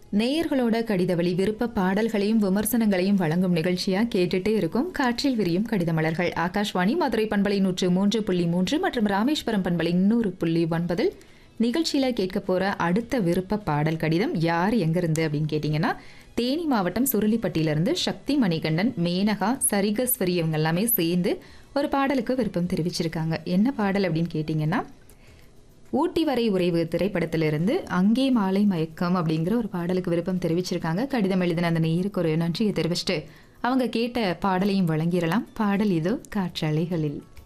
நேயர்களோட கடிதவழி விருப்ப பாடல்களையும் விமர்சனங்களையும் வழங்கும் நிகழ்ச்சியா கேட்டுட்டே இருக்கும் காற்றில் விரியும் கடிதமலர்கள் ஆகாஷ்வாணி மதுரை பண்பலை நூற்று மூன்று புள்ளி மூன்று மற்றும் ராமேஸ்வரம் பண்பலை நூறு புள்ளி ஒன்பதில் நிகழ்ச்சியில கேட்க போற அடுத்த விருப்ப பாடல் கடிதம் யார் எங்கிருந்து அப்படின்னு கேட்டிங்கன்னா தேனி மாவட்டம் சுருளிப்பட்டியிலிருந்து சக்தி மணிகண்டன் மேனகா சரிகஸ்வரி இவங்க எல்லாமே சேர்ந்து ஒரு பாடலுக்கு விருப்பம் தெரிவிச்சிருக்காங்க என்ன பாடல் அப்படின்னு கேட்டிங்கன்னா ஊட்டி வரை உறைவு திரைப்படத்திலிருந்து அங்கே மாலை மயக்கம் அப்படிங்கிற ஒரு பாடலுக்கு விருப்பம் தெரிவிச்சிருக்காங்க கடிதம் எழுதின அந்த நேருக்கு ஒரு நன்றியை தெரிவிச்சுட்டு அவங்க கேட்ட பாடலையும் வழங்கிடலாம் பாடல் இதோ காற்றலைகளில்